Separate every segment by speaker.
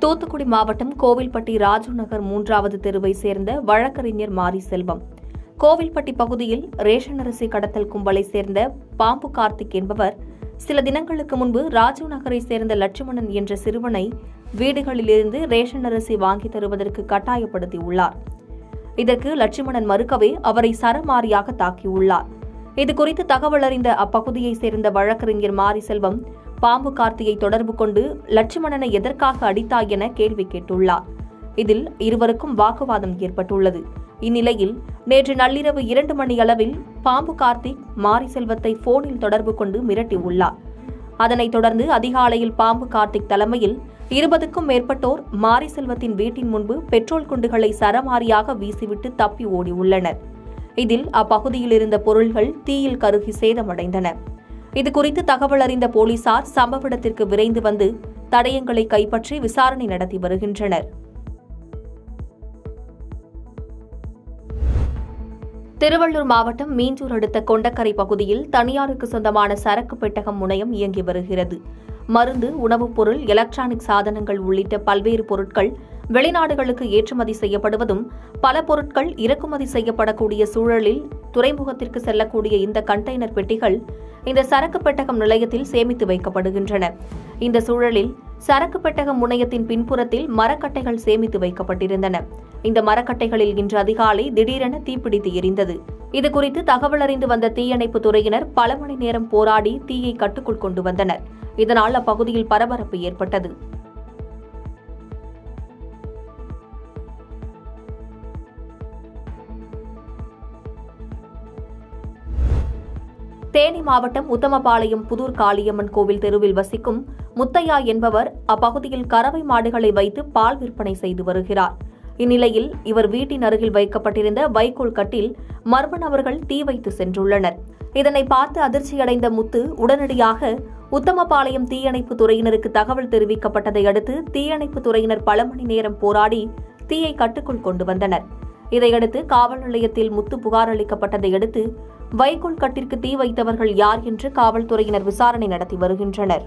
Speaker 1: தூத்துக்குடி மாவட்டம் கோவில்பட்டி ராஜு நகர் மூன்றாவது தெருவை சேர்ந்த வழக்கறிஞர் மாரி செல்வம் கோவில்பட்டி பகுதியில் ரேஷன் அரிசி கடத்தல் கும்பலை சேர்ந்த பாம்பு கார்த்திக் என்பவர் சில தினங்களுக்கு முன்பு ராஜு நகரை சேர்ந்த லட்சுமணன் என்ற சிறுவனை வீடுகளிலிருந்து ரேஷன் அரிசி வாங்கி தருவதற்கு கட்டாயப்படுத்தியுள்ளார் இதற்கு லட்சுமணன் மறுக்கவே அவரை சரமாரியாக தாக்கியுள்ளார் இதுகுறித்து தகவல் அறிந்த அப்பகுதியைச் சேர்ந்த வழக்கறிஞர் மாரி செல்வம் பாம்பு கார்த்தியை தொடர்பு கொண்டு லட்சுமணனை எதற்காக அடித்தாய் என கேள்வி கேட்டுள்ளார் இதில் இருவருக்கும் வாக்குவாதம் ஏற்பட்டுள்ளது இந்நிலையில் நேற்று நள்ளிரவு இரண்டு மணி அளவில் பாம்பு கார்த்திக் மாரி செல்வத்தை போனில் தொடர்பு கொண்டு மிரட்டியுள்ளார் அதனைத் தொடர்ந்து அதிகாலையில் பாம்பு கார்த்திக் தலைமையில் இருபதுக்கும் மேற்பட்டோர் மாரி செல்வத்தின் வீட்டின் முன்பு பெட்ரோல் குண்டுகளை சரமாரியாக வீசிவிட்டு தப்பி ஓடியுள்ளனர் இதில் அப்பகுதியில் இருந்த பொருள்கள் தீயில் கருகி சேதமடைந்தன இதுகுறித்து தகவல் அறிந்த போலீசார் சம்பவ இடத்திற்கு விரைந்து வந்து தடயங்களை கைப்பற்றி விசாரணை நடத்தி வருகின்றனர் திருவள்ளூர் மாவட்டம் மீஞ்சூர் அடுத்த கொண்டக்கரை பகுதியில் தனியாருக்கு சொந்தமான சரக்கு பெட்டகம் முனையம் இயங்கி வருகிறது மருந்து உணவுப் பொருள் எலக்ட்ரானிக் சாதனங்கள் உள்ளிட்ட பல்வேறு பொருட்கள் வெளிநாடுகளுக்கு ஏற்றுமதி செய்யப்படுவதும் பல பொருட்கள் இறக்குமதி செய்யப்படக்கூடிய சூழலில் துறைமுகத்திற்கு செல்லக்கூடிய இந்த கண்டெய்னர் பெட்டிகள் இந்த சரக்கு பெட்டகம் நிலையத்தில் சேமித்து வைக்கப்படுகின்றன இந்த சூழலில் சரக்கு பெட்டகம் முனையத்தின் பின்புறத்தில் மரக்கட்டைகள் சேமித்து வைக்கப்பட்டிருந்தன இந்த மரக்கட்டைகளில் இன்று அதிகாலை திடீரென தீப்பிடித்து எரிந்தது இதுகுறித்து தகவல் அறிந்து வந்த தீயணைப்பு துறையினர் பல மணி நேரம் போராடி தீயை கட்டுக்குள் கொண்டு வந்தனர் இதனால் அப்பகுதியில் பரபரப்பு ஏற்பட்டது தேனி மாவட்டம் உத்தமபாளையம் புதூர் காளியம்மன் கோவில் தெருவில் வசிக்கும் முத்தையா என்பவர் அப்பகுதியில் கறவை மாடுகளை வைத்து பால் விற்பனை செய்து வருகிறார் இந்நிலையில் இவர் வீட்டின் அருகில் வைக்கப்பட்டிருந்த வைக்கோல் கட்டில் மர்ம நபர்கள் தீ வைத்து சென்றுள்ளனர் இதனை பார்த்து அதிர்ச்சியடைந்த முத்து உடனடியாக உத்தமபாளையம் தீயணைப்பு துறையினருக்கு தகவல் தெரிவிக்கப்பட்டதை அடுத்து தீயணைப்பு துறையினர் பல மணி நேரம் போராடி தீயை கட்டுக்குள் கொண்டு வந்தனர் இதையடுத்து காவல் நிலையத்தில் முத்து புகார் அளிக்கப்பட்டதை அடுத்து வைக்கோல் கட்டிற்கு தீ வைத்தவர்கள் யார் என்று காவல்துறையினர் விசாரணை நடத்தி வருகின்றனர்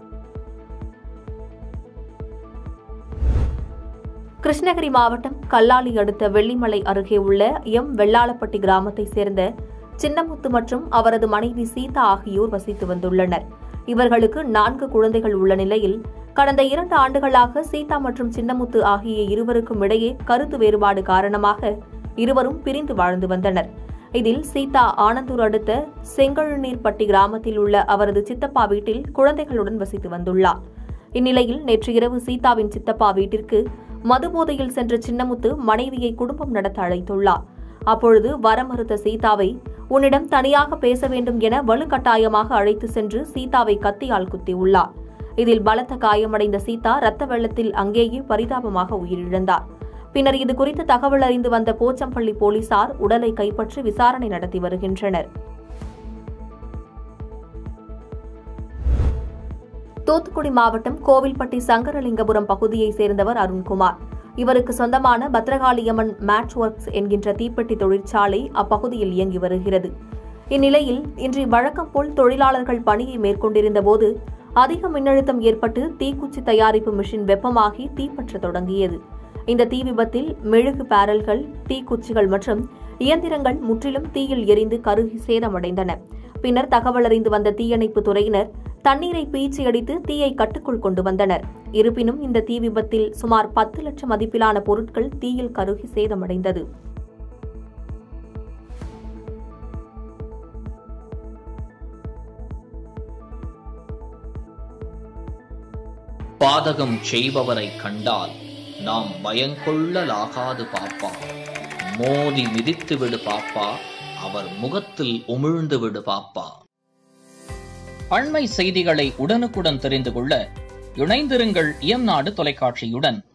Speaker 1: கிருஷ்ணகிரி மாவட்டம் கல்லாலி அடுத்த வெள்ளிமலை அருகே உள்ள எம் வெள்ளாளப்பட்டி கிராமத்தைச் சேர்ந்த சின்னமுத்து மற்றும் அவரது மனைவி சீதா ஆகியோர் வசித்து வந்துள்ளனர் இவர்களுக்கு நான்கு குழந்தைகள் உள்ள நிலையில் கடந்த இரண்டு ஆண்டுகளாக சீதா மற்றும் சின்னமுத்து ஆகிய இருவருக்கும் இடையே கருத்து வேறுபாடு காரணமாக இருவரும் பிரிந்து வாழ்ந்து வந்தனர் இதில் சீதா ஆனந்தூர் அடுத்த செங்கழுநீர்பட்டி கிராமத்தில் உள்ள அவரது சித்தப்பா வீட்டில் குழந்தைகளுடன் வசித்து வந்துள்ளார் இந்நிலையில் நேற்று இரவு சீதாவின் சித்தப்பா வீட்டிற்கு மதுபோதையில் சென்ற சின்னமுத்து மனைவியை குடும்பம் நடத்த அழைத்துள்ளார் அப்பொழுது வர மறுத்த சீதாவை உன்னிடம் தனியாக பேச வேண்டும் என வலுக்கட்டாயமாக அழைத்து சென்று சீதாவை கத்தியால் குத்தியுள்ளார் இதில் பலத்த காயமடைந்த சீதா ரத்த வெள்ளத்தில் அங்கேயே பரிதாபமாக உயிரிழந்தார் பின்னர் இது குறித்து தகவல் அறிந்து வந்த போச்சம்பள்ளி போலீசார் உடலை கைப்பற்றி விசாரணை நடத்தி வருகின்றனர் தூத்துக்குடி மாவட்டம் கோவில்பட்டி சங்கரலிங்கபுரம் பகுதியைச் சேர்ந்தவர் அருண்குமார் இவருக்கு சொந்தமான பத்ரகாளியம்மன் மேட்ச் ஒர்க்ஸ் என்கின்ற தீப்பெட்டி தொழிற்சாலை அப்பகுதியில் இயங்கி வருகிறது இந்நிலையில் இன்று வழக்கம் போல் தொழிலாளர்கள் பணியை மேற்கொண்டிருந்த போது அதிக மின்னழுத்தம் ஏற்பட்டு தீக்குச்சி தயாரிப்பு மிஷின் வெப்பமாகி தீப்பற்ற தொடங்கியது இந்த தீ விபத்தில் மெழுகு பேரல்கள் தீக்குச்சிகள் மற்றும் இயந்திரங்கள் முற்றிலும் தீயில் எரிந்து கருகி சேதமடைந்தன பின்னர் தகவல் அறிந்து வந்த தீயணைப்பு துறையினர் தண்ணீரை பீச்சி அடித்து தீயை கட்டுக்குள் கொண்டு வந்தனர் இருப்பினும் இந்த தீ விபத்தில் சுமார் பத்து லட்சம் மதிப்பிலான பொருட்கள் தீயில் கருகி சேதமடைந்தது
Speaker 2: பாதகம் செய்பவரை கண்டால் நாம் பயங்கொள்ளலாகாது பாப்பா மோதி மிதித்து விடு பாப்பா அவர் முகத்தில் உமிழ்ந்து விடு பாப்பா அண்மை செய்திகளை உடனுக்குடன் தெரிந்து கொள்ள இணைந்திருங்கள் இயம்நாடு தொலைக்காட்சியுடன்